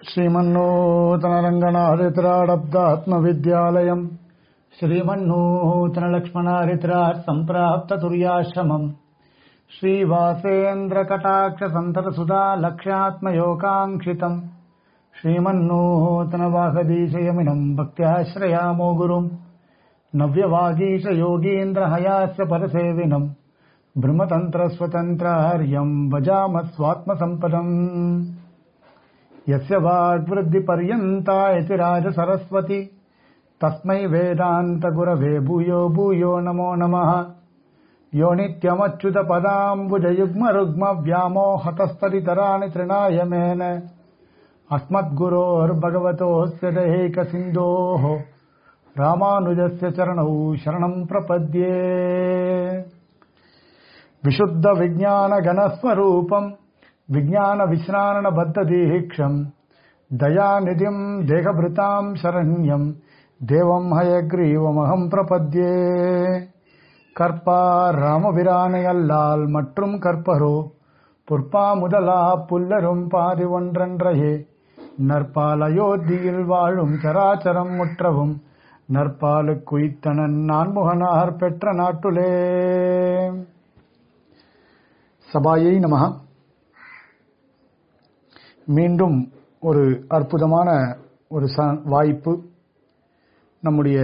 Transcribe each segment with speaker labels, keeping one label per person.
Speaker 1: श्रीमन्नूतनरङ्गनाहरित्राडब्दात्मविद्यालयम् श्रीमन्नूतनलक्ष्मणाहरित्रात् सम्प्राप्ततुर्याश्रमम् श्रीवासेन्द्रकटाक्षसन्ततसुधा लक्ष्यात्मयोगाङ्क्षितम् श्रीमन्नूतनवाहदीशयमिनम् भक्त्याश्रयामो गुरुम् नव्यवागीशयोगीन्द्रहयास्य परसेविनम् ब्रह्मतन्त्रस्वतन्त्रार्यम् भजामस्वात्मसम्पदम् यस्य वाग्वृद्धिपर्यन्ता इति राजसरस्वती तस्मै वेदान्तगुरवे भूयो भूयो नमो नमः यो नित्यमच्युतपदाम्बुजयुग्मरुग्मव्यामोहतस्तरितराणि तृणाय मेन अस्मद्गुरोर्भगवतोऽस्य दयैकसिन्धोः रामानुजस्य चरणौ शरणम् प्रपद्ये विशुद्धविज्ञानगणस्वरूपम् विज्ञानविश्राणबद्धदीक्षम् दयानिधिम् देहभृताम् शरण्यम् देवम् हयग्रीवमहम् प्रपद्ये கற்பா ராமபிரானையல்லால் மற்றும் கற்பரோ புற்பா முதலா புல்லரும் பாதி ஒன்றன்றையே நற்பால் அயோத்தியில் வாழும் சராச்சரம் முற்றவும் நற்பாலு குய்த்தனன் நான்முகனார் பெற்ற நாட்டுலே சபாயை நமக மீண்டும் ஒரு அற்புதமான ஒரு வாய்ப்பு நம்முடைய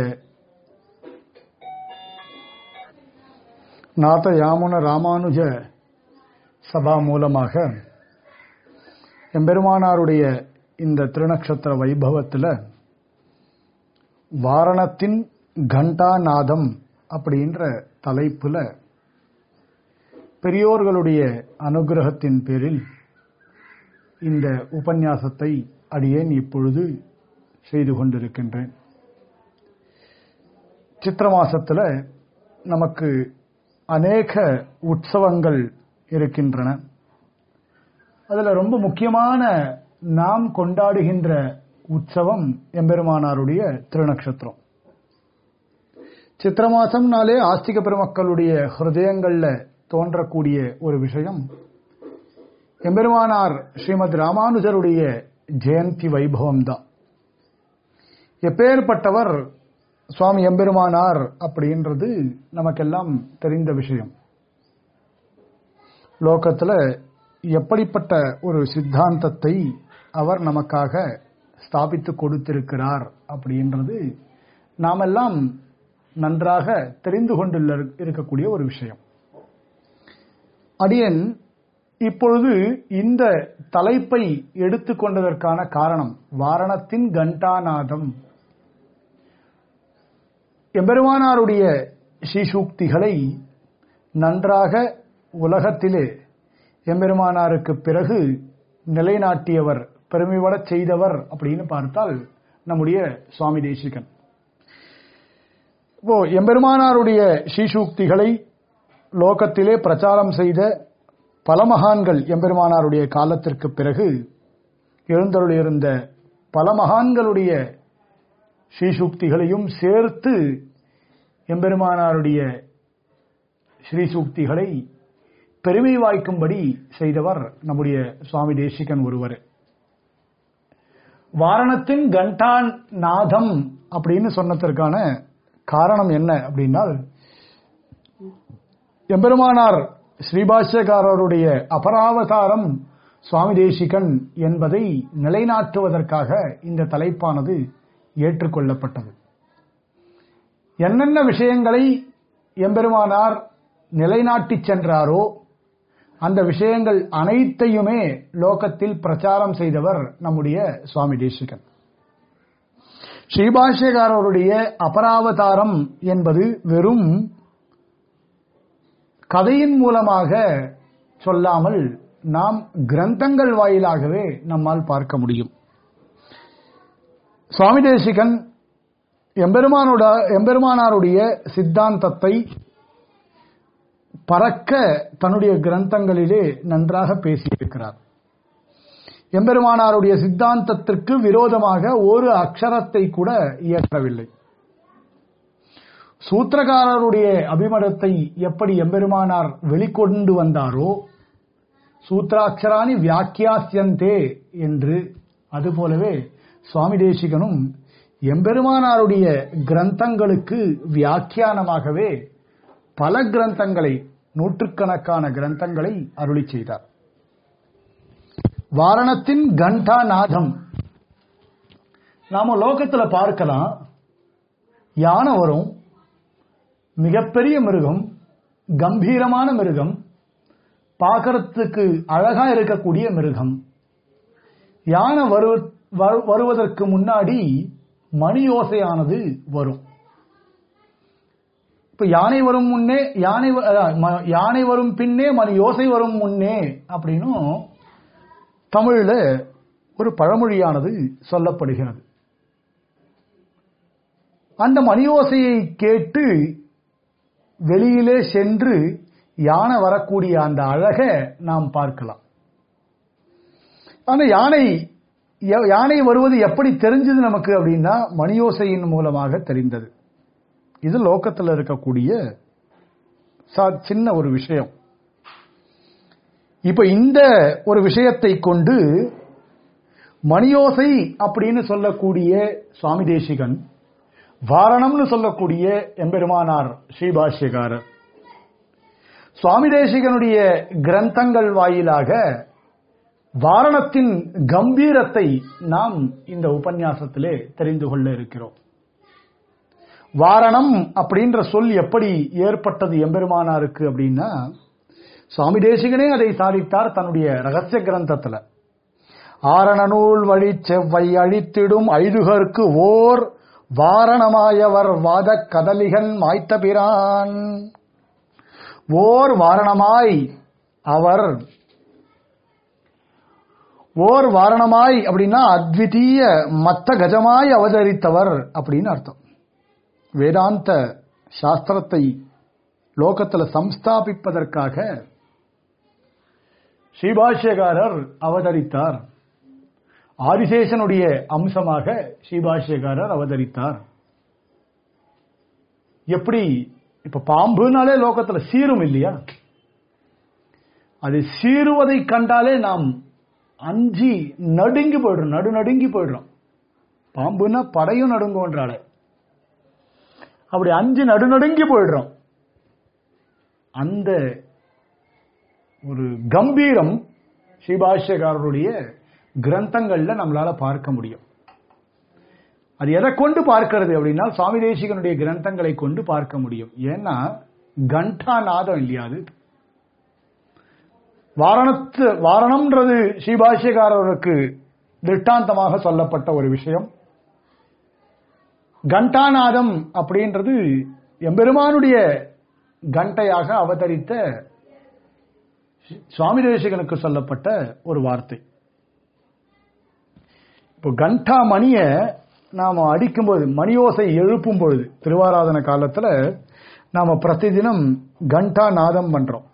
Speaker 1: நாத யாமுன ராமானுஜ சபா மூலமாக எம்பெருமானாருடைய இந்த திருநக்ஷத்திர வைபவத்தில் வாரணத்தின் கண்டாநாதம் அப்படின்ற தலைப்புல பெரியோர்களுடைய அனுகிரகத்தின் பேரில் இந்த உபன்யாசத்தை அடியேன் இப்பொழுது செய்து கொண்டிருக்கின்றேன் சித்திர மாசத்தில் நமக்கு அநேக உற்சவங்கள் இருக்கின்றன அதில் ரொம்ப முக்கியமான நாம் கொண்டாடுகின்ற உற்சவம் எம்பெருமானாருடைய திருநக்ஷத்திரம் சித்திர மாசம்னாலே ஆஸ்திக பெருமக்களுடைய ஹிருதயங்கள்ல தோன்றக்கூடிய ஒரு விஷயம் எம்பெருமானார் ஸ்ரீமத் ராமானுஜருடைய ஜெயந்தி வைபவம் தான் எப்பேற்பட்டவர் சுவாமி எம்பெருமானார் அப்படின்றது நமக்கெல்லாம் தெரிந்த விஷயம் லோகத்தில் எப்படிப்பட்ட ஒரு சித்தாந்தத்தை அவர் நமக்காக ஸ்தாபித்து கொடுத்திருக்கிறார் அப்படின்றது நாமெல்லாம் நன்றாக தெரிந்து கொண்டுள்ள இருக்கக்கூடிய ஒரு விஷயம் அடியன் இப்பொழுது இந்த தலைப்பை எடுத்துக்கொண்டதற்கான காரணம் வாரணத்தின் கண்டாநாதம் எம்பெருமானாருடைய ஸ்ரீசூக்திகளை நன்றாக உலகத்திலே எம்பெருமானாருக்கு பிறகு நிலைநாட்டியவர் பெருமைவட செய்தவர் அப்படின்னு பார்த்தால் நம்முடைய சுவாமி தேசிகன் இப்போ எம்பெருமானாருடைய ஸ்ரீசூக்திகளை லோகத்திலே பிரச்சாரம் செய்த பல மகான்கள் எம்பெருமானாருடைய காலத்திற்கு பிறகு எழுந்தருளியிருந்த பல மகான்களுடைய ஸ்ரீசூக்திகளையும் சேர்த்து எம்பெருமானாருடைய ஸ்ரீசூக்திகளை பெருமை வாய்க்கும்படி செய்தவர் நம்முடைய சுவாமி தேசிகன் ஒருவர் வாரணத்தின் கண்டான் நாதம் அப்படின்னு சொன்னதற்கான காரணம் என்ன அப்படின்னால் எம்பெருமானார் ஸ்ரீபாஷ்யக்காரருடைய அபராவதாரம் சுவாமி தேசிகன் என்பதை நிலைநாட்டுவதற்காக இந்த தலைப்பானது ஏற்றுக்கொள்ளப்பட்டது என்னென்ன விஷயங்களை எம்பெருமானார் நிலைநாட்டி சென்றாரோ அந்த விஷயங்கள் அனைத்தையுமே லோகத்தில் பிரச்சாரம் செய்தவர் நம்முடைய சுவாமி தேசிகன் ஸ்ரீபாஷ்யகாரருடைய அபராவதாரம் என்பது வெறும் கதையின் மூலமாக சொல்லாமல் நாம் கிரந்தங்கள் வாயிலாகவே நம்மால் பார்க்க முடியும் சுவாமி தேசிகன் எம்பெருமானோட எம்பெருமானாருடைய சித்தாந்தத்தை பறக்க தன்னுடைய கிரந்தங்களிலே நன்றாக பேசியிருக்கிறார் எம்பெருமானாருடைய சித்தாந்தத்திற்கு விரோதமாக ஒரு அக்ஷரத்தை கூட இயற்றவில்லை சூத்திரகாரருடைய அபிமதத்தை எப்படி எம்பெருமானார் வெளிக்கொண்டு வந்தாரோ சூத்ராட்சராணி வியாக்கியாசியந்தே என்று அதுபோலவே சுவாமி தேசிகனும் எம்பெருமானாருடைய கிரந்தங்களுக்கு வியாக்கியானமாகவே பல கிரந்தங்களை நூற்றுக்கணக்கான கிரந்தங்களை அருளி செய்தார் வாரணத்தின் கண்டா நாதம் நாம லோகத்துல பார்க்கலாம் யானை வரும் மிகப்பெரிய மிருகம் கம்பீரமான மிருகம் பார்க்கறதுக்கு அழகா இருக்கக்கூடிய மிருகம் யானை வரு வரு- வருவதற்கு முன்னாடி மணி ஓசையானது வரும் இப்ப யானை வரும் முன்னே யானை வ- அஹ், ம- யானை வரும் பின்னே மணி ஓசை வரும் முன்னே அப்படின்னும் தமிழ்ல ஒரு பழமொழியானது சொல்லப்படுகிறது அந்த மணி ஓசையை கேட்டு வெளியிலே சென்று யானை வரக்கூடிய அந்த அழகை நாம் பார்க்கலாம் ஆனா யானை ய- யானை வருவது எப்படி தெரிஞ்சது நமக்கு அப்படின்னா மணியோசையின் மூலமாக தெரிந்தது இது லோக்கத்தில் இருக்கக்கூடிய சா- சின்ன ஒரு விஷயம் இப்ப இந்த ஒரு விஷயத்தை கொண்டு மணியோசை அப்படின்னு சொல்லக்கூடிய சுவாமி தேசிகன் வாரணம்னு சொல்லக்கூடிய எம்பெருமானார் ஸ்ரீபாஷ்யகாரர் சுவாமி தேசிகனுடைய கிரந்தங்கள் வாயிலாக வாரணத்தின் கம்பீரத்தை நாம் இந்த உபன்யாசத்திலே தெரிந்து கொள்ள இருக்கிறோம் வாரணம் அப்படின்ற சொல் எப்படி ஏற்பட்டது எம்பெருமானாருக்கு அப்படின்னா சுவாமி தேசிகனே அதை சாதித்தார் தன்னுடைய ரகசிய கிரந்தத்துல ஆரண நூல் வழி செவ்வை அழித்திடும் ஐதுகருக்கு ஓர் வாரணமாயவர் வாத கதலிகன் மாய்த்த பிரான் ஓர் வாரணமாய் அவர் ஓர் வாரணமாய் அப்படின்னா அத்விதீய மத்த கஜமாய் அவதரித்தவர் அப்படின்னு அர்த்தம் வேதாந்த சாஸ்திரத்தை லோகத்துல சம்ஸ்தாபிப்பதற்காக ஸ்ரீபாஷ்யகாரர் அவதரித்தார் ஆதிசேஷனுடைய அம்சமாக ஸ்ரீபாஷ்யகாரர் அவதரித்தார் எப்படி இப்ப பாம்புனாலே லோகத்துல சீரும் இல்லையா அது சீருவதை கண்டாலே நாம் அஞ்சி நடுங்கி போயிடுறோம் நடு நடுங்கி போயிடுறோம் பாம்புன்னா படையும் நடுங்கும்ன்றால அப்படி அஞ்சு நடுநடுங்கி போயிடுறோம் அந்த ஒரு கம்பீரம் ஸ்ரீபாஷ்யக்காரருடைய கிரந்தங்கள்ல நம்மளால பார்க்க முடியும் அது எதை கொண்டு பார்க்கிறது அப்படின்னா சுவாமி தேசிகனுடைய கிரந்தங்களை கொண்டு பார்க்க முடியும் ஏன்னா கண்டா நாதம் இல்லையா அது வாரணத்து வாரணம்ன்றது ஸ்ரீபாஷ்யக்காரருக்கு திருஷ்டாந்தமாக சொல்லப்பட்ட ஒரு விஷயம் கண்டாநாதம் அப்படின்றது எம்பெருமானுடைய கண்டையாக அவதரித்த சுவாமி தேசிகனுக்கு சொல்லப்பட்ட ஒரு வார்த்தை இப்போ கண்டா மணிய நாம அடிக்கும்போது மணியோசை எழுப்பும் பொழுது திருவாராதன காலத்துல நாம பிரதிதினம் கண்டா நாதம் பண்றோம்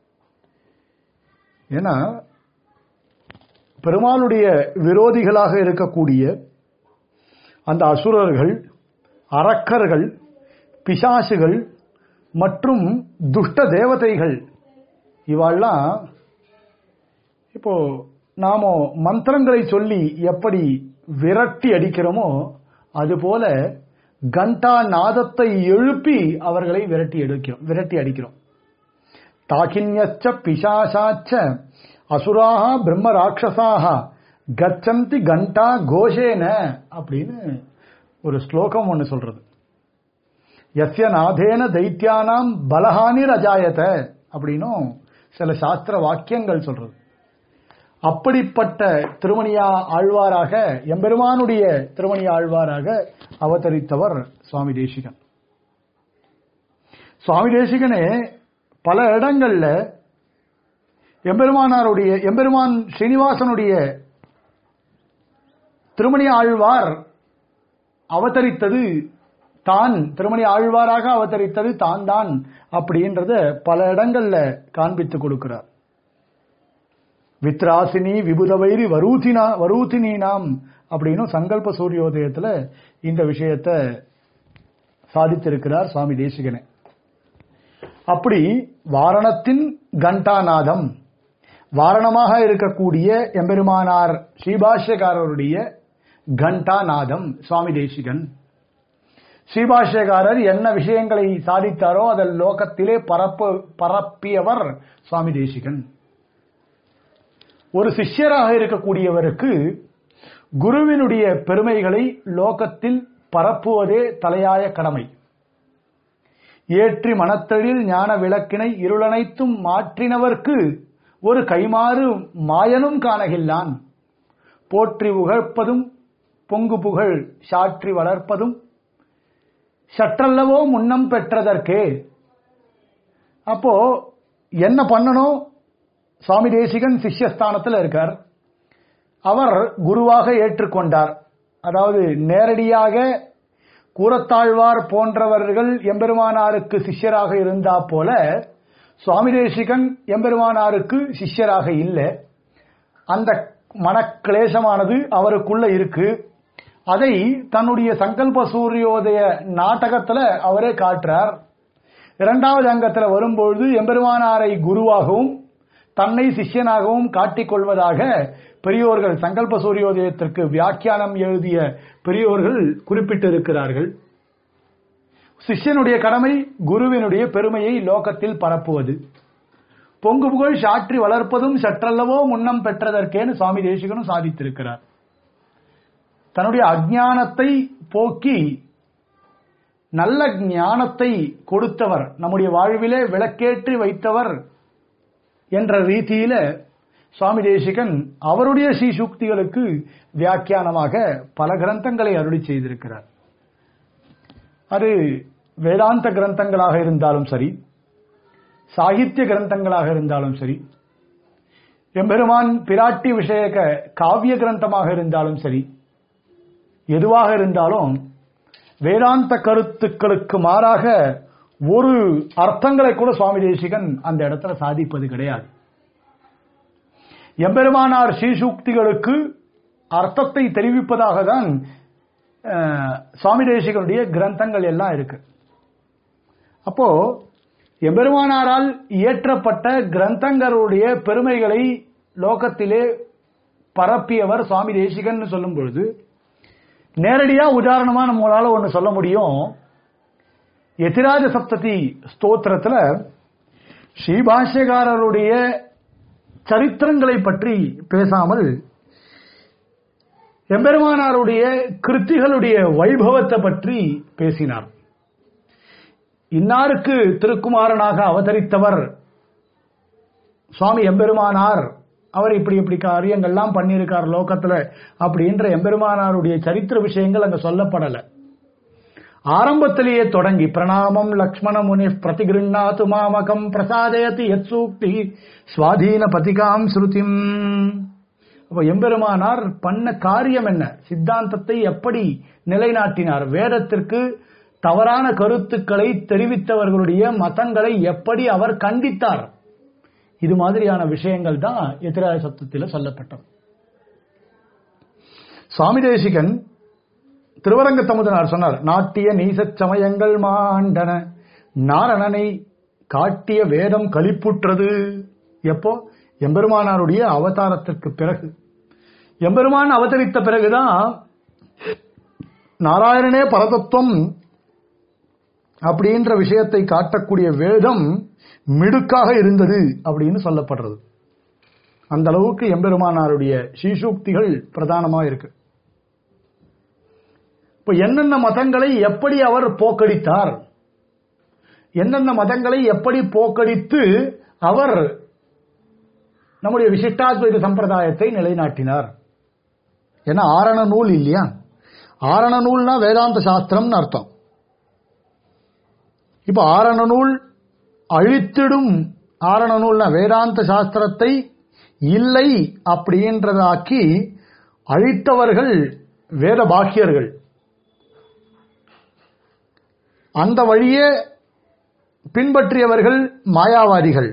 Speaker 1: ஏன்னா பெருமாளுடைய விரோதிகளாக இருக்கக்கூடிய அந்த அசுரர்கள் அரக்கர்கள் பிசாசுகள் மற்றும் துஷ்ட தேவதைகள் இவாள்லாம் இப்போ நாம மந்திரங்களை சொல்லி எப்படி விரட்டி அடிக்கிறோமோ அதுபோல கண்டா நாதத்தை எழுப்பி அவர்களை விரட்டி அடிக்கிறோம் விரட்டி அடிக்கிறோம் தாக்கின்யச்ச பிசாசாச்ச அசுராக பிரம்ம ராட்சசாக கச்சந்தி கண்டா கோஷேன அப்படின்னு ஒரு ஸ்லோகம் ஒன்று சொல்றது எஸ்ய நாதேன தைத்தியானாம் பலஹானி ரஜாயத அப்படின்னும் சில சாஸ்திர வாக்கியங்கள் சொல்றது அப்படிப்பட்ட திருமணியா ஆழ்வாராக எம்பெருமானுடைய திருமணி ஆழ்வாராக அவதரித்தவர் சுவாமி தேசிகன் சுவாமி தேசிகனே பல இடங்கள்ல எம்பெருமானாருடைய எம்பெருமான் ஸ்ரீனிவாசனுடைய திருமணி ஆழ்வார் அவதரித்தது தான் திருமணி ஆழ்வாராக அவதரித்தது தான் தான் அப்படின்றத பல இடங்கள்ல காண்பித்து கொடுக்கிறார் வித்ராசினி விபுதவைரி வரூதினா வரூதினி நாம் அப்படின்னு சங்கல்ப சூரியோதயத்துல இந்த விஷயத்தை சாதித்திருக்கிறார் சுவாமி தேசிகனே அப்படி வாரணத்தின் கண்டாநாதம் வாரணமாக இருக்கக்கூடிய எம்பெருமானார் ஸ்ரீபாஷ்யக்காரருடைய கண்டாநாதம் சுவாமி தேசிகன் ஸ்ரீபாஷ்யக்காரர் என்ன விஷயங்களை சாதித்தாரோ அதில் லோகத்திலே பரப்பு பரப்பியவர் சுவாமி தேசிகன் ஒரு சிஷ்யராக இருக்கக்கூடியவருக்கு குருவினுடைய பெருமைகளை லோகத்தில் பரப்புவதே தலையாய கடமை ஏற்றி மனத்தழில் ஞான விளக்கினை இருளனைத்தும் மாற்றினவர்க்கு ஒரு கைமாறு மாயனும் காணகில்லான் போற்றி உகழ்ப்பதும் பொங்கு புகழ் சாற்றி வளர்ப்பதும் சற்றல்லவோ முன்னம் பெற்றதற்கே அப்போ என்ன பண்ணணும் சுவாமி தேசிகன் சிஷ்யஸ்தானத்தில் இருக்கார் அவர் குருவாக ஏற்றுக்கொண்டார் அதாவது நேரடியாக கூரத்தாழ்வார் போன்றவர்கள் எம்பெருமானாருக்கு சிஷ்யராக இருந்தா போல சுவாமி தேசிகன் எம்பெருமானாருக்கு சிஷ்யராக இல்லை அந்த மனக்கிளேசமானது அவருக்குள்ள இருக்கு அதை தன்னுடைய சங்கல்ப சூரியோதய நாடகத்துல அவரே காட்டுறார் இரண்டாவது அங்கத்துல வரும்பொழுது எம்பெருமானாரை குருவாகவும் தன்னை சிஷ்யனாகவும் காட்டிக் கொள்வதாக பெரியோர்கள் சங்கல்ப சூரியோதயத்திற்கு வியாக்கியானம் எழுதிய பெரியோர்கள் குறிப்பிட்டிருக்கிறார்கள் சிஷ்யனுடைய கடமை குருவினுடைய பெருமையை லோகத்தில் பரப்புவது பொங்கு புகழ் சாற்றி வளர்ப்பதும் சற்றல்லவோ முன்னம் பெற்றதற்கேன்னு சுவாமி தேசிகனும் சாதித்திருக்கிறார் தன்னுடைய அஜானத்தை போக்கி நல்ல ஞானத்தை கொடுத்தவர் நம்முடைய வாழ்விலே விளக்கேற்றி வைத்தவர் என்ற ரீதியில சுவாமி தேசிகன் அவருடைய ஸ்ரீசூக்திகளுக்கு வியாக்கியானமாக பல கிரந்தங்களை அருளி செய்திருக்கிறார் அது வேதாந்த கிரந்தங்களாக இருந்தாலும் சரி சாகித்ய கிரந்தங்களாக இருந்தாலும் சரி எம்பெருமான் பிராட்டி விஷயக காவிய கிரந்தமாக இருந்தாலும் சரி எதுவாக இருந்தாலும் வேதாந்த கருத்துக்களுக்கு மாறாக ஒரு அர்த்தங்களை கூட சுவாமி தேசிகன் அந்த இடத்துல சாதிப்பது கிடையாது எம்பெருமானார் ஸ்ரீசூக்திகளுக்கு அர்த்தத்தை தெரிவிப்பதாக தான் சுவாமி தேசிகனுடைய கிரந்தங்கள் எல்லாம் இருக்கு அப்போ எம்பெருமானாரால் இயற்றப்பட்ட கிரந்தங்களுடைய பெருமைகளை லோகத்திலே பரப்பியவர் சுவாமி தேசிகன் சொல்லும் பொழுது நேரடியா உதாரணமா நம்மளால ஒன்னு சொல்ல முடியும் எதிராஜ சப்ததி ஸ்தோத்திரத்துல ஸ்ரீபாஷ்யகாரருடைய சரித்திரங்களை பற்றி பேசாமல் எம்பெருமானாருடைய கிருத்திகளுடைய வைபவத்தை பற்றி பேசினார் இன்னாருக்கு திருக்குமாரனாக அவதரித்தவர் சுவாமி எம்பெருமானார் அவர் இப்படி இப்படி காரியங்கள்லாம் பண்ணியிருக்கார் லோகத்துல அப்படின்ற எம்பெருமானாருடைய சரித்திர விஷயங்கள் அங்க சொல்லப்படல ஆரம்பத்திலேயே தொடங்கி பிரணாமம் லக்ஷ்மண முனி பிரதிகிருண்ணாத்து மாமகம் பிரசாதயதி எத் சூக்தி சுவாதீன பதிகாம் ஸ்ருதிம் அப்ப எம்பெருமானார் பண்ண காரியம் என்ன சித்தாந்தத்தை எப்படி நிலைநாட்டினார் வேதத்திற்கு தவறான கருத்துக்களை தெரிவித்தவர்களுடைய மதங்களை எப்படி அவர் கண்டித்தார் இது மாதிரியான விஷயங்கள் தான் எதிராய சப்தத்தில் சொல்லப்பட்டது சுவாமி தேசிகன் திருவரங்க தமுதனார் சொன்னார் நாட்டிய நீசச் சமயங்கள் மாண்டன நாரணனை காட்டிய வேதம் கலிப்புற்றது எப்போ எம்பெருமானாருடைய அவதாரத்திற்கு பிறகு எம்பெருமான் அவதரித்த பிறகுதான் நாராயணனே பரதத்துவம் அப்படின்ற விஷயத்தை காட்டக்கூடிய வேதம் மிடுக்காக இருந்தது அப்படின்னு சொல்லப்படுறது அந்த அளவுக்கு எம்பெருமானாருடைய ஸ்ரீசூக்திகள் பிரதானமா இருக்கு இப்ப என்னென்ன மதங்களை எப்படி அவர் போக்கடித்தார் என்னென்ன மதங்களை எப்படி போக்கடித்து அவர் நம்முடைய விசிஷ்டாத்வைத சம்பிரதாயத்தை நிலைநாட்டினார் ஏன்னா ஆரண நூல் இல்லையா ஆரண நூல்னா வேதாந்த சாஸ்திரம்னு அர்த்தம் இப்ப ஆரண நூல் அழித்திடும் ஆரண நூல்னா வேதாந்த சாஸ்திரத்தை இல்லை அப்படின்றதாக்கி அழித்தவர்கள் வேத பாக்கியர்கள் அந்த வழியே பின்பற்றியவர்கள் மாயாவாதிகள்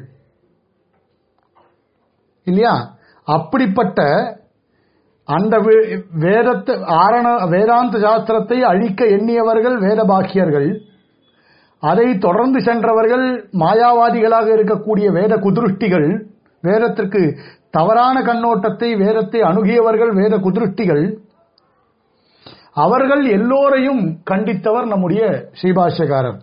Speaker 1: இல்லையா அப்படிப்பட்ட அந்த வேதத்தை ஆரண வேதாந்த சாஸ்திரத்தை அழிக்க எண்ணியவர்கள் வேத பாக்கியர்கள் அதை தொடர்ந்து சென்றவர்கள் மாயாவாதிகளாக இருக்கக்கூடிய வேத குதிருஷ்டிகள் வேதத்திற்கு தவறான கண்ணோட்டத்தை வேதத்தை அணுகியவர்கள் வேத குதிருஷ்டிகள் அவர்கள் எல்லோரையும் கண்டித்தவர் நம்முடைய ஸ்ரீபாஷ்யக்காரர்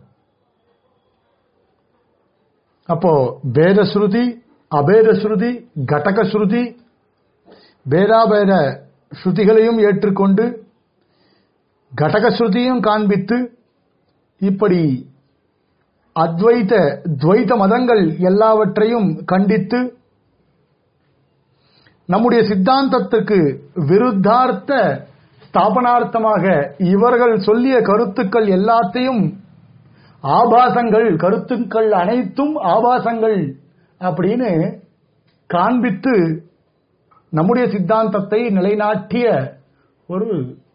Speaker 1: அப்போ பேதஸ்ருதி அபேதஸ்ருதி கடகஸ்ருதி பேதாபேத ஸ்ருதிகளையும் ஏற்றுக்கொண்டு கடகஸ்ருதியும் காண்பித்து இப்படி அத்வைத துவைத மதங்கள் எல்லாவற்றையும் கண்டித்து நம்முடைய சித்தாந்தத்துக்கு விருத்தார்த்த ஸ்தாபனார்த்தமாக இவர்கள் சொல்லிய கருத்துக்கள் எல்லாத்தையும் ஆபாசங்கள் கருத்துக்கள் அனைத்தும் ஆபாசங்கள் அப்படின்னு காண்பித்து நம்முடைய சித்தாந்தத்தை நிலைநாட்டிய ஒரு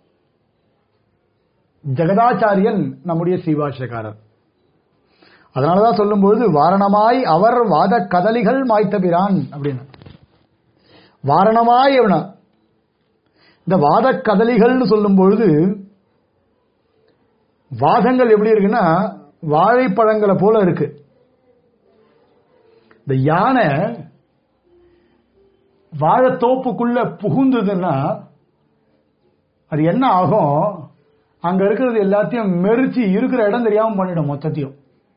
Speaker 1: ஜெகதாச்சாரியன் நம்முடைய சீவாஷக்காரர் அதனாலதான் சொல்லும்பொழுது வாரணமாய் அவர் வாத கதலிகள் மாய்த்தபிரான் அப்படின்னு வாரணமாய் அவன இந்த வாத கதலிகள்னு சொல்லும் பொழுது வாதங்கள் எப்படி இருக்குன்னா வாழைப்பழங்களை போல இருக்கு இந்த யானை வாழைத்தோப்புக்குள்ள புகுந்ததுன்னா அது என்ன ஆகும் அங்க இருக்கிறது எல்லாத்தையும் மெரிச்சு இருக்கிற இடம் தெரியாம பண்ணிடும் மொத்தத்தையும்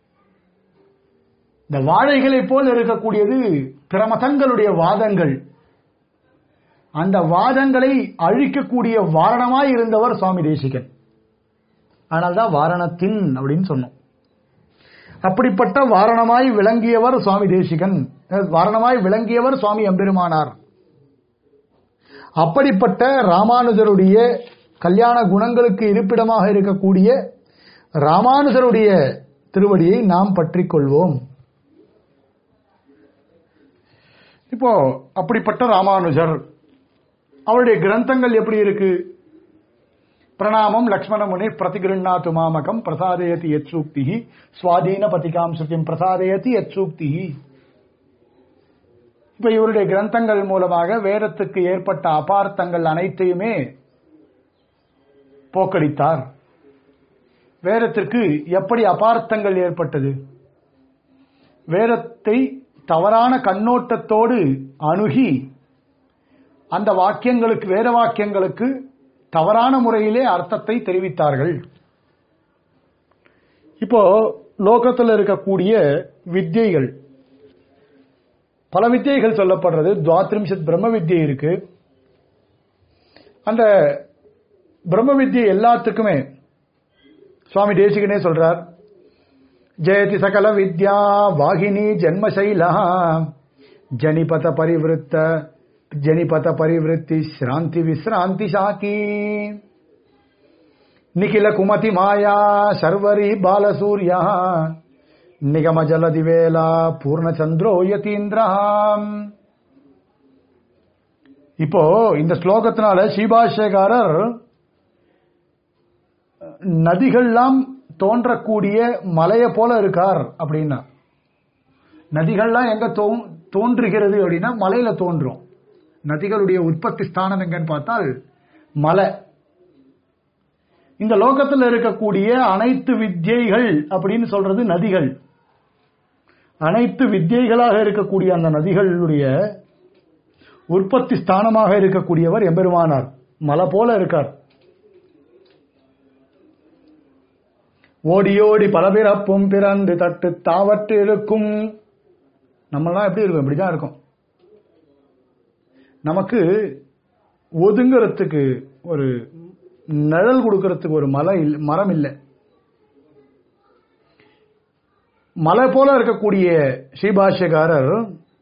Speaker 1: இந்த வாழைகளை போல் இருக்கக்கூடியது பிற மதங்களுடைய வாதங்கள் அந்த வாதங்களை அழிக்கக்கூடிய வாரணமாய் இருந்தவர் சுவாமி தேசிகன் அதனால்தான் வாரணத்தின் அப்படின்னு சொன்னோம் அப்படிப்பட்ட வாரணமாய் விளங்கியவர் சுவாமி தேசிகன் வாரணமாய் விளங்கியவர் சுவாமி எம்பெருமானார் அப்படிப்பட்ட ராமானுஜருடைய கல்யாண குணங்களுக்கு இருப்பிடமாக இருக்கக்கூடிய ராமானுஜருடைய திருவடியை நாம் பற்றிக் கொள்வோம் இப்போ அப்படிப்பட்ட ராமானுஜர் அவருடைய கிரந்தங்கள் எப்படி இருக்கு பிரணாமம் லக்ஷ்மண முனி பிரதிகிருண்ணாத்து மாமகம் பிரசாதயதி யத் சூக்தி சுவாதீன பதிகாம் சுத்தியம் பிரசாதயதி யத் சூக்தி இப்ப இவருடைய கிரந்தங்கள் மூலமாக வேதத்துக்கு ஏற்பட்ட அபார்த்தங்கள் அனைத்தையுமே போக்கடித்தார் வேதத்திற்கு எப்படி அபார்த்தங்கள் ஏற்பட்டது வேதத்தை தவறான கண்ணோட்டத்தோடு அணுகி அந்த வாக்கியங்களுக்கு வேத வாக்கியங்களுக்கு தவறான முறையிலே அர்த்தத்தை தெரிவித்தார்கள் இப்போ லோகத்தில் இருக்கக்கூடிய வித்தியைகள் பல வித்தியைகள் சொல்லப்படுறது துவாத்ரிம்சத் பிரம்ம வித்தியை இருக்கு அந்த பிரம்ம வித்தியை எல்லாத்துக்குமே சுவாமி தேசிகனே சொல்றார் ஜெயதி சகல வித்யா வாகினி ஜென்மசைலா ஜனிபத பரிவிருத்த ஜனிபத பரிவிருத்தி ஸ்ராந்தி விஸ்ராந்தி சாக்கி நிகில குமதி மாயா சர்வரி பாலசூர்யா நிகம ஜலதி வேலா பூர்ணச்சந்திரோ யதீந்திரம் இப்போ இந்த ஸ்லோகத்தினால ஸ்ரீபாஷ்யகாரர் நதிகள்லாம் தோன்றக்கூடிய மலையை போல இருக்கார் அப்படின்னா நதிகள்லாம் எங்க தோ- தோன்றுகிறது அப்படின்னா மலையில தோன்றும் நதிகளுடைய உற்பத்தி ஸ்தானம் எங்கன்னு பார்த்தால் மலை இந்த லோகத்தில் இருக்கக்கூடிய அனைத்து வித்யைகள் அப்படின்னு சொல்றது நதிகள் அனைத்து வித்யைகளாக இருக்கக்கூடிய அந்த நதிகளுடைய உற்பத்தி ஸ்தானமாக இருக்கக்கூடியவர் எம்பெருமானார் மலை போல இருக்கார் ஓடி ஓடி பல பிறப்பும் பிறந்து தட்டு தாவட்டு இருக்கும் நம்மளாம் எப்படி இருக்கும் இப்படிதான் இருக்கும் நமக்கு ஒதுங்கிறதுக்கு ஒரு நிழல் கொடுக்கறதுக்கு ஒரு மலை இல்ல மரம் இல்லை மலை போல இருக்கக்கூடிய ஸ்ரீபாஷ்யக்காரர்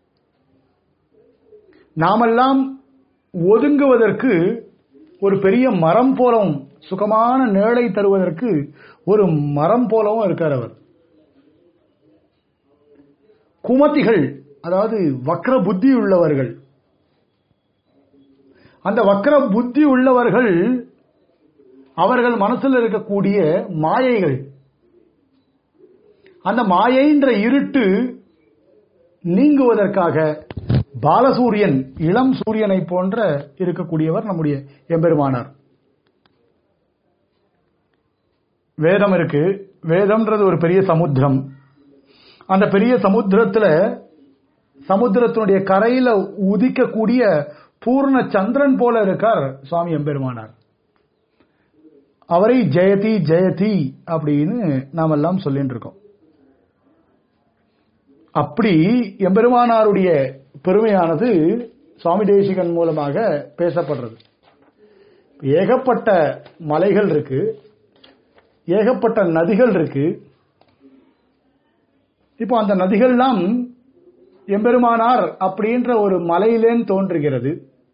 Speaker 1: நாமெல்லாம் ஒதுங்குவதற்கு ஒரு பெரிய மரம் போலவும் சுகமான நிழலை தருவதற்கு ஒரு மரம் போலவும் இருக்கார் அவர் குமத்திகள் அதாவது வக்ர புத்தி உள்ளவர்கள் அந்த வக்ர புத்தி உள்ளவர்கள் அவர்கள் மனசில் இருக்கக்கூடிய மாயைகள் அந்த மாயைன்ற இருட்டு நீங்குவதற்காக பாலசூரியன் இளம் சூரியனை போன்ற இருக்கக்கூடியவர் நம்முடைய எம்பெருமானார் வேதம் இருக்கு வேதம்ன்றது ஒரு பெரிய சமுத்திரம் அந்த பெரிய சமுத்திரத்துல சமுத்திரத்தினுடைய கரையில உதிக்கக்கூடிய பூர்ண சந்திரன் போல இருக்கார் சுவாமி எம்பெருமானார் அவரை ஜெயதி ஜெயதி அப்படின்னு நாம் எல்லாம் சொல்லிட்டு இருக்கோம் அப்படி எம்பெருமானாருடைய பெருமையானது சுவாமி தேசிகன் மூலமாக பேசப்படுறது ஏகப்பட்ட மலைகள் இருக்கு ஏகப்பட்ட நதிகள் இருக்கு இப்போ அந்த நதிகள்லாம் எம்பெருமானார் அப்படின்ற ஒரு மலையிலேன் தோன்றுகிறது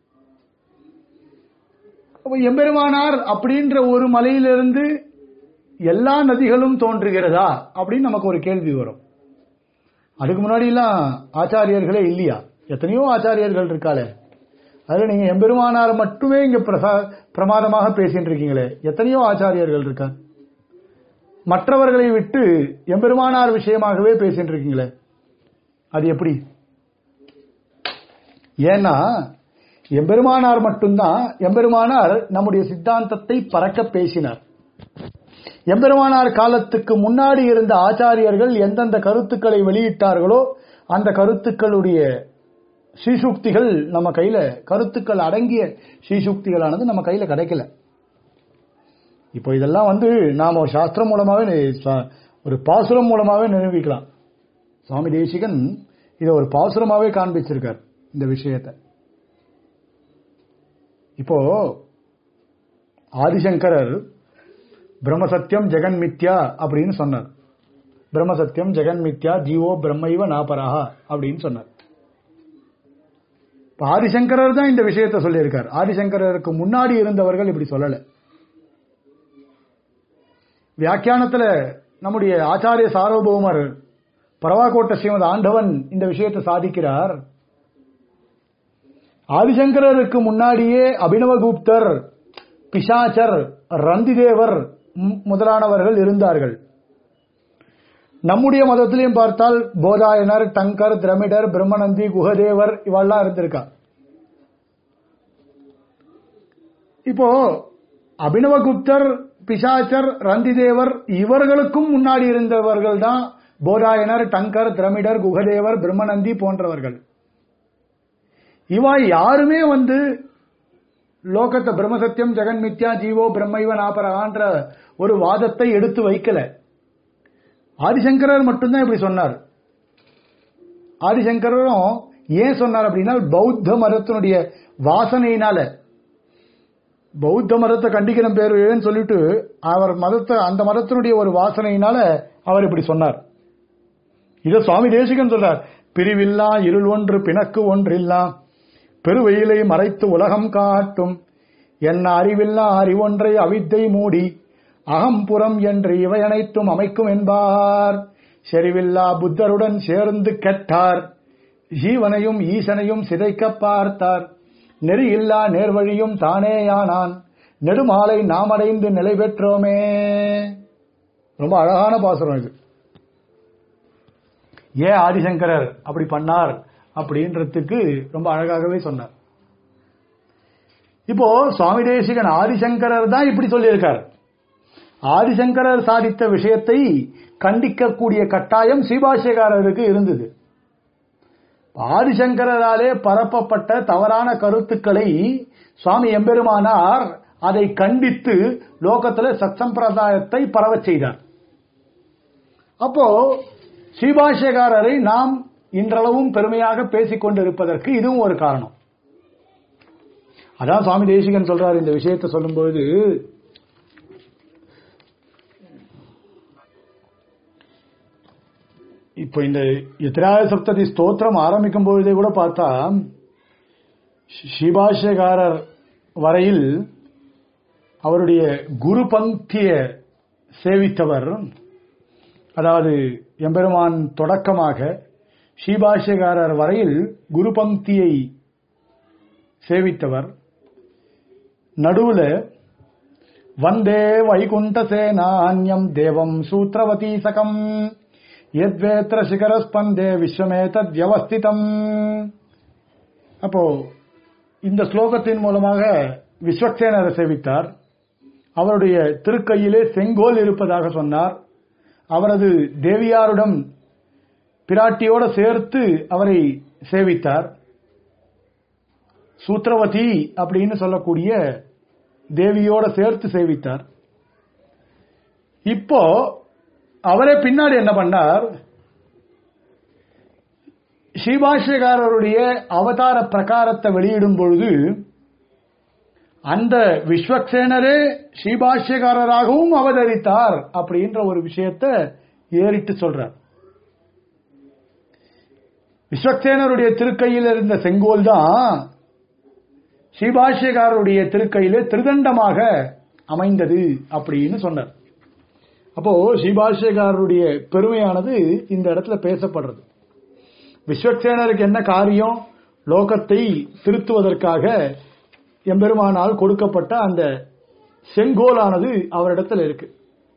Speaker 1: அப்ப எம்பெருமானார் அப்படின்ற ஒரு மலையிலிருந்து எல்லா நதிகளும் தோன்றுகிறதா அப்படின்னு நமக்கு ஒரு கேள்வி வரும் அதுக்கு முன்னாடிலாம் ஆச்சாரியர்களே இல்லையா எத்தனையோ ஆச்சாரியர்கள் இருக்காளே அதுல நீங்க எம்பெருமானார் மட்டுமே இங்க பிரசா பிரமாதமாக பேசிட்டு இருக்கீங்களே எத்தனையோ ஆச்சாரியர்கள் இருக்கா மற்றவர்களை விட்டு எம்பெருமானார் விஷயமாகவே பேசிட்டு இருக்கீங்களே அது எப்படி ஏன்னா எம்பெருமானார் மட்டும்தான் எம்பெருமானார் நம்முடைய சித்தாந்தத்தை பறக்க பேசினார் எம்பெருமானார் காலத்துக்கு முன்னாடி இருந்த ஆச்சாரியர்கள் எந்தெந்த கருத்துக்களை வெளியிட்டார்களோ அந்த கருத்துக்களுடைய ஸ்ரீசுக்திகள் நம்ம கையில கருத்துக்கள் அடங்கிய ஸ்ரீசுக்திகளானது நம்ம கையில கிடைக்கல இப்போ இதெல்லாம் வந்து நாம ஒரு சாஸ்திரம் மூலமாவே நி- ச- ஒரு பாசுரம் மூலமாவே நிரூபிக்கலாம் சுவாமி தேசிகன் இதை ஒரு பாசுரமாவே காண்பிச்சிருக்கார் இந்த விஷயத்தை இப்போ ஆதிசங்கரர் பிரம்மசத்தியம் ஜெகன் மித்யா அப்படின்னு சொன்னார் பிரம்மசத்தியம் ஜெகன் மித்யா ஜீவோ பிரம்மைவ நாபராஹா அப்படின்னு சொன்னார் இப்ப ஆதிசங்கரர் தான் இந்த விஷயத்தை சொல்லியிருக்கார் ஆதிசங்கரருக்கு முன்னாடி இருந்தவர்கள் இப்படி சொல்லல வியாக்கியானத்துல நம்முடைய ஆச்சாரிய சார்வபௌமர் பரவாக்கோட்ட ஸ்ரீமத் ஆண்டவன் இந்த விஷயத்தை சாதிக்கிறார் ஆதிசங்கரருக்கு முன்னாடியே அபினவகுப்தர் பிசாச்சர் ரந்திதேவர் மு- முதலானவர்கள் இருந்தார்கள் நம்முடைய மதத்திலையும் பார்த்தால் போதாயனர் டங்கர் திரமிடர் பிரம்மநந்தி குஹதேவர் இவெல்லாம் இருந்திருக்கா இப்போ அபினவகுப்தர் பிசாச்சர் ரந்திதேவர் இவர்களுக்கும் முன்னாடி இருந்தவர்கள் தான் போதாயனர் டங்கர் திரமிடர் குஹதேவர் பிரம்மநந்தி போன்றவர்கள் இவா யாருமே வந்து லோகத்தை பிரம்மசத்தியம் ஜெகன் மித்யா ஜீவோ பிரம்மைவ நாபரகான்ற ஒரு வாதத்தை எடுத்து வைக்கல ஆதிசங்கரர் மட்டும்தான் இப்படி சொன்னார் ஆதிசங்கரரும் ஏன் சொன்னார் அப்படின்னா பௌத்த மதத்தினுடைய வாசனையினால பௌத்த மதத்தை கண்டிக்கணும் பேர் ஏன்னு சொல்லிட்டு அவர் மதத்தை அந்த மதத்தினுடைய ஒரு வாசனையினால அவர் இப்படி சொன்னார் இத சுவாமி தேசிகன் சொல்றார் பிரிவில்லா இருள் ஒன்று பிணக்கு ஒன்றில்லா பெருவெயிலை மறைத்து உலகம் காட்டும் என்ன அறிவில்லா அறிவொன்றை அவித்தை மூடி அகம்புறம் என்று இவை அனைத்தும் அமைக்கும் என்பார் செறிவில்லா புத்தருடன் சேர்ந்து கெட்டார் ஜீவனையும் ஈசனையும் சிதைக்க பார்த்தார் நெறியில்லா நேர்வழியும் தானேயானான் நெடுமாலை நாமடைந்து நிலை பெற்றோமே ரொம்ப அழகான பாசுரம் இது ஏன் ஆதிசங்கரர் அப்படி பண்ணார் அப்படின்றதுக்கு ரொம்ப அழகாகவே சொன்னார் இப்போ சுவாமி தேசிகன் ஆதிசங்கரர் தான் இப்படி சொல்லியிருக்கார் ஆதிசங்கரர் சாதித்த விஷயத்தை கண்டிக்கக்கூடிய கட்டாயம் சீபாஷியக்காரருக்கு இருந்தது ஆதிசங்கராலே பரப்பப்பட்ட தவறான கருத்துக்களை சுவாமி எம்பெருமானார் அதை கண்டித்து லோகத்துல சத்சம்பிரதாயத்தை பரவச் செய்தார் அப்போ ஸ்ரீபாஷ்யக்காரரை நாம் இன்றளவும் பெருமையாக பேசிக் கொண்டிருப்பதற்கு இதுவும் ஒரு காரணம் அதான் சுவாமி தேசிகன் சொல்றார் இந்த விஷயத்தை சொல்லும்போது இப்போ இந்த எத்திராய சப்ததி ஸ்தோத்திரம் ஆரம்பிக்கும் பொழுதே கூட பார்த்தா ஸ்ரீபாஷ்யக்காரர் வரையில் அவருடைய குரு பங்கிய சேவித்தவர் அதாவது எம்பெருமான் தொடக்கமாக ஸ்ரீபாஷ்யக்காரர் வரையில் குரு பங்கியை சேவித்தவர் நடுவுல வந்தே வைகுண்ட சேனான்யம் தேவம் சூத்திரவதீசகம் எத்வேத்திர சிகரஸ்பந்தே விஸ்வமேதத் வியவஸ்திதம் அப்போ இந்த ஸ்லோகத்தின் மூலமாக விஸ்வக்சேனரை சேவித்தார் அவருடைய திருக்கையிலே செங்கோல் இருப்பதாக சொன்னார் அவரது தேவியாருடன் பிராட்டியோட சேர்த்து அவரை சேவித்தார் சூத்ரவதி அப்படின்னு சொல்லக்கூடிய தேவியோட சேர்த்து சேவித்தார் இப்போ அவரே பின்னாடி என்ன பண்ணார் ஸ்ரீபாஷ்யகாரருடைய அவதார பிரகாரத்தை வெளியிடும் பொழுது அந்த விஸ்வக்சேனரே ஸ்ரீபாஷ்யகாரராகவும் அவதரித்தார் அப்படின்ற ஒரு விஷயத்தை ஏறிட்டு சொல்றார் விஸ்வக்சேனருடைய திருக்கையில் இருந்த செங்கோல் தான் ஸ்ரீபாஷ்யகாரருடைய திருக்கையிலே திருதண்டமாக அமைந்தது அப்படின்னு சொன்னார் அப்போ ஸ்ரீபாஷ்யகாரருடைய பெருமையானது இந்த இடத்துல பேசப்படுறது விஸ்வக்சேனருக்கு என்ன காரியம் லோகத்தை திருத்துவதற்காக எம்பெருமானால் கொடுக்கப்பட்ட அந்த செங்கோலானது அவரிடத்தில் இருக்கு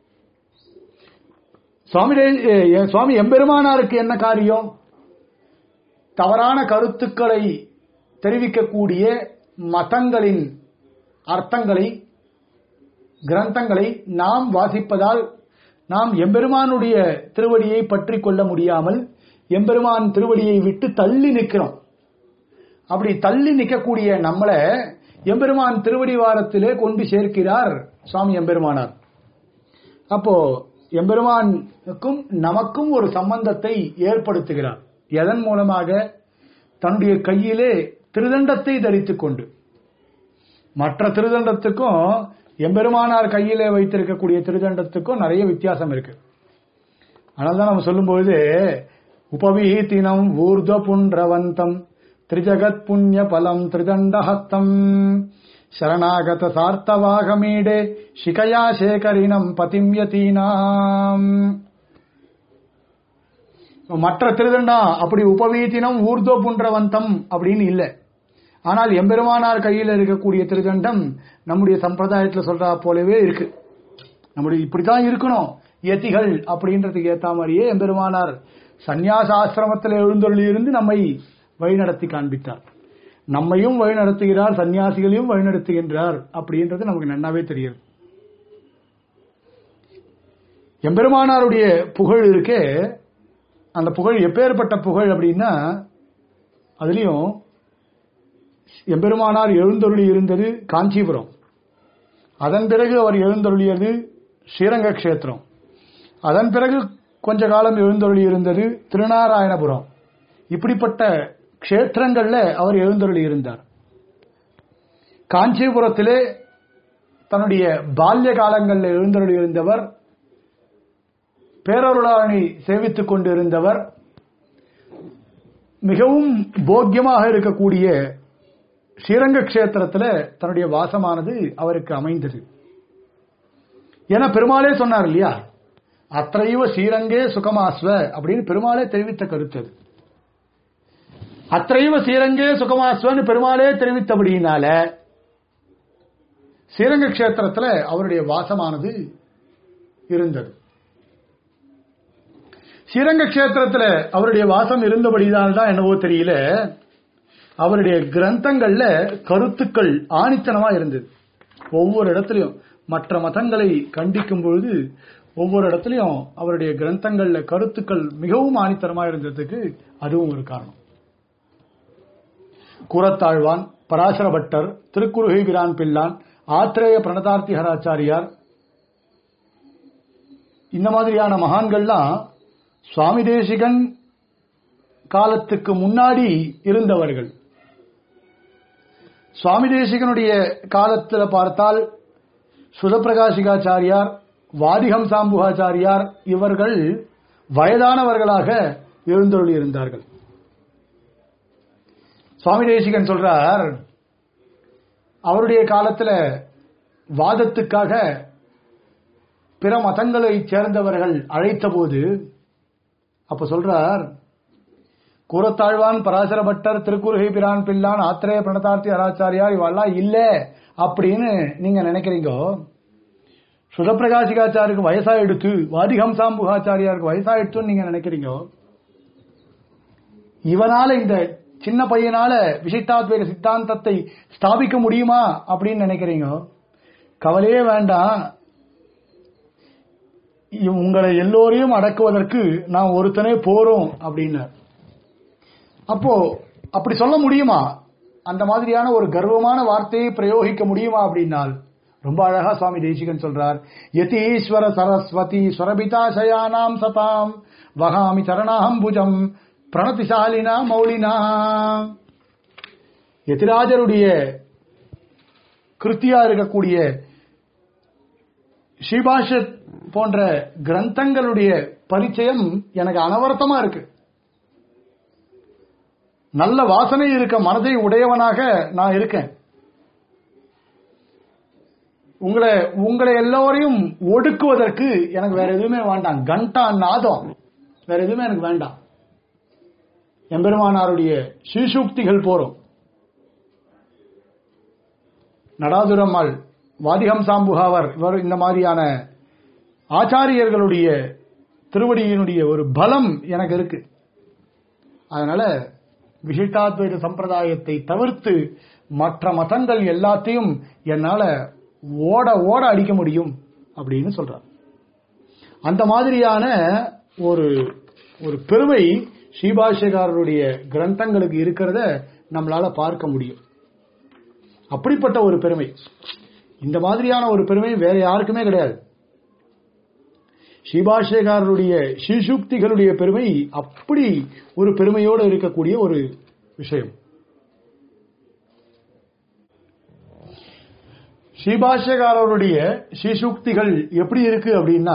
Speaker 1: சுவாமி சுவாமி எம்பெருமானாருக்கு என்ன காரியம் தவறான கருத்துக்களை தெரிவிக்கக்கூடிய மதங்களின் அர்த்தங்களை கிரந்தங்களை நாம் வாசிப்பதால் நாம் எம்பெருமானுடைய திருவடியை பற்றி கொள்ள முடியாமல் எம்பெருமான் திருவடியை விட்டு தள்ளி நிற்கிறோம் அப்படி தள்ளி நிற்கக்கூடிய நம்மளை எம்பெருமான் திருவடி வாரத்திலே கொண்டு சேர்க்கிறார் சுவாமி எம்பெருமானார் அப்போ எம்பெருமானுக்கும் நமக்கும் ஒரு சம்பந்தத்தை ஏற்படுத்துகிறார் எதன் மூலமாக தன்னுடைய கையிலே திருதண்டத்தை தரித்துக் கொண்டு மற்ற திருதண்டத்துக்கும் எம்பெருமானார் கையிலே வைத்திருக்கக்கூடிய திருதண்டத்துக்கும் நிறைய வித்தியாசம் இருக்கு அதனால்தான் நம்ம சொல்லும்பொழுது உபவீதினம் ஊர்த புன்றவந்தம் திரிஜகத் புண்ணிய பலம் திரிதண்டஹஸ்தம் சரணாகத சார்த்தவாகமீடே சிகையா சேகரினம் பதிம்யதீனாம் மற்ற திருதண்டா அப்படி உபவீதினம் ஊர்தோ புன்றவந்தம் அப்படின்னு இல்லை ஆனால் எம்பெருமானார் கையில் இருக்கக்கூடிய திருதண்டம் நம்முடைய சம்பிரதாயத்தில் சொல்றா போலவே இருக்கு நம்முடைய இப்படிதான் இருக்கணும் எத்திகள் அப்படின்றதுக்கு ஏத்த மாதிரியே எம்பெருமானார் சந்நியாச ஆசிரமத்தில் எழுந்தொள்ளி இருந்து நம்மை வழிநடத்தி காண்பித்தார் நம்மையும் வழிநடத்துகிறார் சன்னியாசிகளையும் வழிநடத்துகின்றார் அப்படின்றது நமக்கு நன்னாவே தெரியும் எம்பெருமானாருடைய புகழ் இருக்கே அந்த புகழ் எப்பேற்பட்ட புகழ் அப்படின்னா அதுலயும் எம்பெருமானார் எழுந்தருளி இருந்தது காஞ்சிபுரம் அதன் பிறகு அவர் எழுந்தருளியது ஸ்ரீரங்க கஷேத்திரம் அதன் பிறகு கொஞ்ச காலம் எழுந்தருளி இருந்தது திருநாராயணபுரம் இப்படிப்பட்ட க்ஷேத்திரங்கள்ல அவர் எழுந்தருளி இருந்தார் காஞ்சிபுரத்திலே தன்னுடைய பால்ய காலங்களில் எழுந்தருளி இருந்தவர் பேரருளாணி சேவித்துக் கொண்டிருந்தவர் மிகவும் போக்கியமாக இருக்கக்கூடிய ஸ்ரீரங்க கஷேத்திரத்தில் தன்னுடைய வாசமானது அவருக்கு அமைந்தது என பெருமாளே சொன்னார் இல்லையா அத்தைவ ஸ்ரீரங்கே சுகமாஸ்வ அப்படின்னு பெருமாளே தெரிவித்த கருத்து அது அத்தைவ ஸ்ரீரங்கே சுகமாஸ்வன்னு பெருமாளே தெரிவித்தபடியினால ஸ்ரீரங்க கஷேத்திரத்தில் அவருடைய வாசமானது இருந்தது ஸ்ரீரங்க கஷேத்திரத்தில் அவருடைய வாசம் இருந்தபடிதான் தான் என்னவோ தெரியல அவருடைய கிரந்தங்கள்ல கருத்துக்கள் ஆணித்தனமா இருந்தது ஒவ்வொரு இடத்துலையும் மற்ற மதங்களை கண்டிக்கும் பொழுது ஒவ்வொரு இடத்துலையும் அவருடைய கிரந்தங்கள்ல கருத்துக்கள் மிகவும் ஆணித்தனமா இருந்ததுக்கு அதுவும் ஒரு காரணம் கூரத்தாழ்வான் பராசர பட்டர் திருக்குறுகை பிரான் பிள்ளான் ஆத்திரேய பிரணதார்த்தி ஹராச்சாரியார் இந்த மாதிரியான மகான்கள்லாம் சுவாமி தேசிகன் காலத்துக்கு முன்னாடி இருந்தவர்கள் சுவாமி தேசிகனுடைய காலத்தில் பார்த்தால் சுதப்பிரகாசிகாச்சாரியார் வாதிகம் சாம்புகாச்சாரியார் இவர்கள் வயதானவர்களாக எழுந்தொழி இருந்தார்கள் சுவாமி தேசிகன் சொல்றார் அவருடைய காலத்தில் வாதத்துக்காக பிற மதங்களைச் சேர்ந்தவர்கள் அழைத்த போது அப்ப சொல்றார் கூரத்தாழ்வான் பராசர பட்டர் திருக்குறுகை பிரான் பிள்ளான் ஆத்திரேய பிரணதார்த்தி அராச்சாரியார் இவெல்லாம் இல்ல அப்படின்னு நீங்க நினைக்கிறீங்க சுதப்பிரகாசிகாச்சாருக்கு வயசாயிடுத்து வாதிகம்சாம்புகாச்சாரியாருக்கு வயசாயிடுத்துன்னு நீங்க நினைக்கிறீங்க இவனால இந்த சின்ன பையனால விசிஷ்டாத்வைத சித்தாந்தத்தை ஸ்தாபிக்க முடியுமா அப்படின்னு நினைக்கிறீங்க கவலையே வேண்டாம் உங்களை எல்லோரையும் அடக்குவதற்கு நான் ஒருத்தனே போறோம் அப்படின்னார் அப்போ அப்படி சொல்ல முடியுமா அந்த மாதிரியான ஒரு கர்வமான வார்த்தையை பிரயோகிக்க முடியுமா அப்படின்னால் ரொம்ப அழகா சுவாமி தேசிகன் சொல்றார் யதீஸ்வர சரஸ்வதி ஸ்வரபிதா சயானாம் சதாம் வகாமி சரணாம்புஜம் பிரணதிசாலினா மௌலினா எதிராஜருடைய கிருத்தியா இருக்கக்கூடிய ஸ்ரீபாஷத் போன்ற கிரந்தங்களுடைய பரிச்சயம் எனக்கு அனவர்த்தமா இருக்கு நல்ல வாசனை இருக்க மனதை உடையவனாக நான் இருக்கேன் உங்களை உங்களை எல்லோரையும் ஒடுக்குவதற்கு எனக்கு வேற எதுவுமே வேண்டாம் கண்டா நாதம் வேற எதுவுமே எனக்கு வேண்டாம் எம்பெருமானாருடைய ஸ்ரீசூக்திகள் போறோம் நடாதுரம்மாள் வாதிகம் சாம்புகாவர் இவர் இந்த மாதிரியான ஆச்சாரியர்களுடைய திருவடியினுடைய ஒரு பலம் எனக்கு இருக்கு அதனால விசிஷ்டாத்வைத சம்பிரதாயத்தை தவிர்த்து மற்ற மதங்கள் எல்லாத்தையும் என்னால ஓட ஓட அடிக்க முடியும் அப்படின்னு சொல்றார் அந்த மாதிரியான ஒரு ஒரு பெருமை ஸ்ரீபாஷ்யக்காரருடைய கிரந்தங்களுக்கு இருக்கிறத நம்மளால பார்க்க முடியும் அப்படிப்பட்ட ஒரு பெருமை இந்த மாதிரியான ஒரு பெருமை வேற யாருக்குமே கிடையாது ஸ்ரீபாஷ்யக்காரருடைய ஸ்ரீசுக்திகளுடைய பெருமை அப்படி ஒரு பெருமையோடு இருக்கக்கூடிய ஒரு விஷயம் ஸ்ரீபாஷ்யக்காரருடைய ஸ்ரீசுக்திகள் எப்படி இருக்கு அப்படின்னா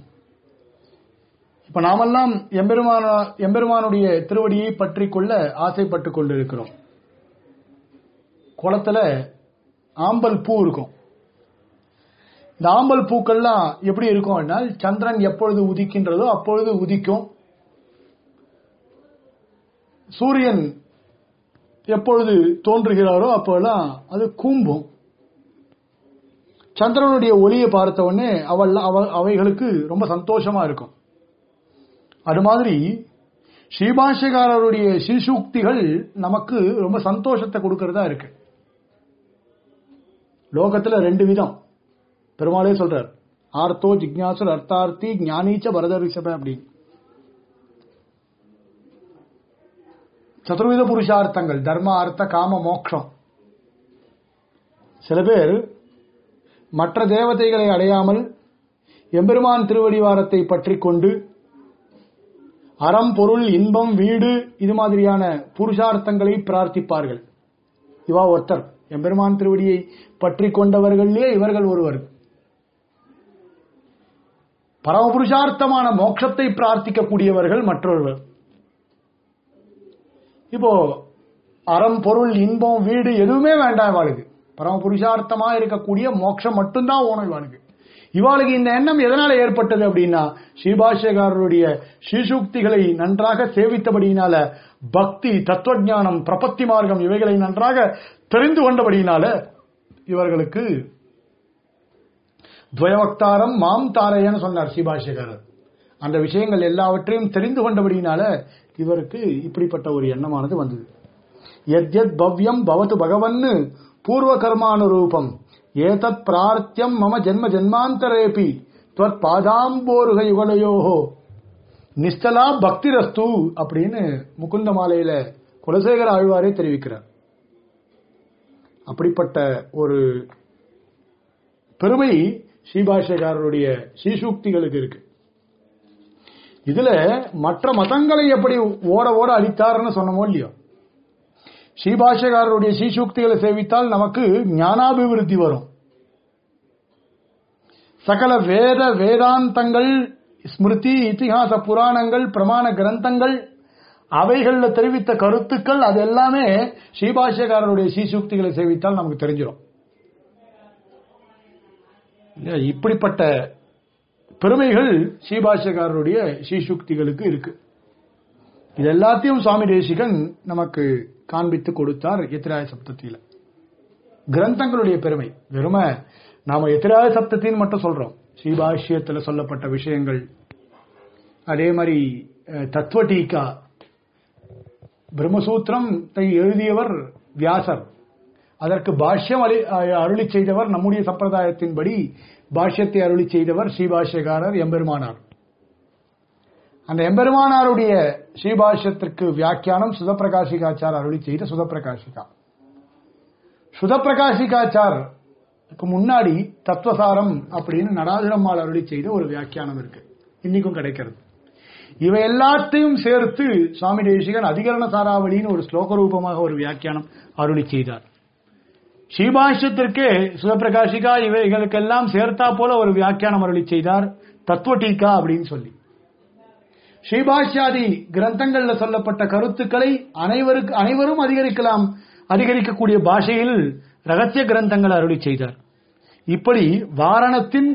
Speaker 1: இப்ப நாமெல்லாம் எம்பெருமான எம்பெருமானுடைய திருவடியை பற்றி கொள்ள ஆசைப்பட்டு கொண்டிருக்கிறோம் குளத்துல ஆம்பல் பூ இருக்கும் இந்த ஆம்பல் பூக்கள்லாம் எப்படி இருக்கும் அப்படின்னா சந்திரன் எப்பொழுது உதிக்கின்றதோ அப்பொழுது உதிக்கும் சூரியன் எப்பொழுது தோன்றுகிறாரோ அப்போல்லாம் அது கூம்பும் சந்திரனுடைய ஒளியை பார்த்த உடனே அவள் அவ- அவைகளுக்கு ரொம்ப சந்தோஷமா இருக்கும் அது மாதிரி ஸ்ரீபாஷ்யக்காரருடைய ஸ்ரீசூக்திகள் நமக்கு ரொம்ப சந்தோஷத்தை கொடுக்கறதா இருக்கு லோகத்துல ரெண்டு விதம் பெருமாளே சொல்றார் ஆர்த்தோ ஜிக்ஞாசுர் அர்த்தார்த்தி ஞானீச்ச பரதர் ரிஷப அப்படின்னு சதுர்வித புருஷார்த்தங்கள் தர்ம அர்த்த காம மோக்ஷம் சில பேர் மற்ற தேவதைகளை அடையாமல் எம்பெருமான் திருவடிவாரத்தை பற்றி கொண்டு அறம் பொருள் இன்பம் வீடு இது மாதிரியான புருஷார்த்தங்களை பிரார்த்திப்பார்கள் இவா ஒருத்தர் எம்பெருமான் திருவடியை பற்றி கொண்டவர்களே இவர்கள் ஒருவர் பரமபுருஷார்த்தமான மோட்சத்தை பிரார்த்திக்கக்கூடியவர்கள் மற்றொருவர் இப்போ அறம் பொருள் இன்பம் வீடு எதுவுமே வேண்டாம் இவாளுக்கு பரமபுருஷார்த்தமா இருக்கக்கூடிய மோட்சம் மட்டும்தான் ஓணும் இவாளுக்கு இவாளுக்கு இந்த எண்ணம் எதனால ஏற்பட்டது அப்படின்னா ஸ்ரீபாஷ்யக்காரருடைய ஸ்ரீசூக்திகளை நன்றாக சேவித்தபடியினால பக்தி தத்துவஞானம் பிரபத்தி மார்க்கம் இவைகளை நன்றாக தெரிந்து கொண்டபடியினால இவர்களுக்கு துவயவக்தாரம் மாம் தாரையன்னு சொன்னார் ஸ்ரீபாஷ்யக்காரர் அந்த விஷயங்கள் எல்லாவற்றையும் தெரிந்து கொண்டபடியினால இவருக்கு இப்படிப்பட்ட ஒரு எண்ணமானது வந்தது எத்யத் பவ்யம் பவத்து பகவன்னு பூர்வ கர்மானுரூபம் ஏதத் பிரார்த்தியம் மம ஜென்ம ஜென்மாந்தரேபி துவத் பாதாம்போருக யுகலயோஹோ நிஸ்தலா பக்திரஸ்து அப்படின்னு முகுந்த மாலையில குலசேகர ஆழ்வாரே தெரிவிக்கிறார் அப்படிப்பட்ட ஒரு பெருமை ஸ்ரீபாஷ்யக்காரருடைய ஸ்ரீசூக்திகளுக்கு இருக்கு இதுல மற்ற மதங்களை எப்படி ஓட ஓட அளித்தார்னு சொன்னமோ இல்லையோ ஸ்ரீபாஷ்யக்காரருடைய ஸ்ரீசூக்திகளை சேவித்தால் நமக்கு ஞானாபிவிருத்தி வரும் சகல வேத வேதாந்தங்கள் ஸ்மிருதி இதிகாச புராணங்கள் பிரமாண கிரந்தங்கள் அவைகள்ல தெரிவித்த கருத்துக்கள் அது எல்லாமே ஸ்ரீபாஷ்யக்காரருடைய ஸ்ரீசூக்திகளை சேவித்தால் நமக்கு தெரிஞ்சிடும் இல்லையா? இப்படிப்பட்ட பெருமைகள் ஸ்ரீபாஷ்யக்காரருடைய ஸ்ரீசுக்திகளுக்கு இருக்கு இது எல்லாத்தையும் சுவாமி தேசிகன் நமக்கு காண்பித்து கொடுத்தார் எத்திராய சப்தத்தில கிரந்தங்களுடைய பெருமை வெறும நாம எத்திராய சப்தத்தின்னு மட்டும் சொல்றோம் ஸ்ரீபாஷ்யத்துல சொல்லப்பட்ட விஷயங்கள் அதே மாதிரி அஹ், தத்துவ டீகா பிரம்மசூத்திரத்தை எழுதியவர் வியாசர் அதற்கு பாஷ்யம் அலி- அஹ், அருளி செய்தவர் நம்முடைய சம்பிரதாயத்தின்படி பாஷ்யத்தை அருளி செய்தவர் ஸ்ரீபாஷ்யக்காரர் எம்பெருமானார் அந்த எம்பெருமானாருடைய ஸ்ரீபாஷ்யத்திற்கு வியாக்கியானம் சுதப்பிரகாசிகாச்சார் அருளி செய்த சுதப்பிரகாசிகா சுதப்பிரகாசிகாச்சாருக்கு முன்னாடி தத்துவசாரம் அப்படின்னு நடாதிரம்மாள் அருளி செய்த ஒரு வியாக்கியானம் இருக்கு இன்னைக்கும் கிடைக்கிறது இவை எல்லாத்தையும் சேர்த்து சுவாமி தேசிகன் அதிகரண சாராவளின்னு ஒரு ஸ்லோக ரூபமாக ஒரு வியாக்கியானம் அருளி செய்தார் ஸ்ரீபாஷ்யத்திற்கே சுதப்பிரகாசிகா இவைகளுக்கெல்லாம் சேர்த்தா போல ஒரு வியாக்கியானம் அருளி செய்தார் தத்துவ டீகா அப்படின்னு சொல்லி ஸ்ரீபாஷ்யாதி கிரந்தங்கள்ல சொல்லப்பட்ட கருத்துக்களை அனைவருக்கு அனைவரும் அதிகரிக்கலாம் அதிகரிக்கக்கூடிய பாஷையில் ரகசிய கிரந்தங்கள் அருளி செய்தார் இப்படி வாரணத்தின்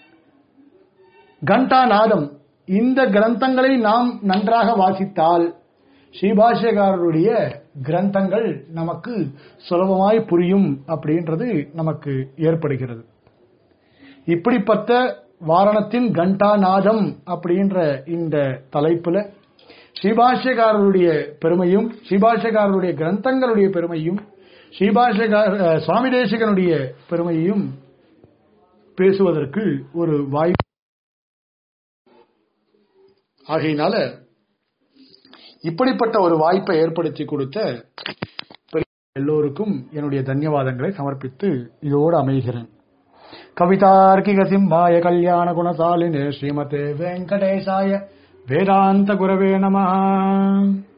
Speaker 1: கண்டாநாதம் இந்த கிரந்தங்களை நாம் நன்றாக வாசித்தால் ஸ்ரீபாஷ்யகாரருடைய கிரந்தங்கள் நமக்கு சுலபமாய் புரியும் அப்படின்றது நமக்கு ஏற்படுகிறது இப்படிப்பட்ட வாரணத்தின் கண்டாநாதம் அப்படின்ற இந்த தலைப்புல ஸ்ரீபாஷ்யகாரருடைய பெருமையும் ஸ்ரீபாஷ்யகாரருடைய கிரந்தங்களுடைய பெருமையும் ஸ்ரீபாஷ்யகார அஹ், சுவாமி தேசிகனுடைய பெருமையையும் பேசுவதற்கு ஒரு வாய்ப்பு ஆகையினால இப்படிப்பட்ட ஒரு வாய்ப்பை ஏற்படுத்தி கொடுத்த பெரிய எல்லோருக்கும் என்னுடைய தன்யவாதங்களை சமர்ப்பித்து இதோடு அமைகிறேன் கவிதார்க்கிக சிம்மாய கல்யாண குணசாலினே ஸ்ரீமதே வெங்கடேசாய வேதாந்த குரவே நமः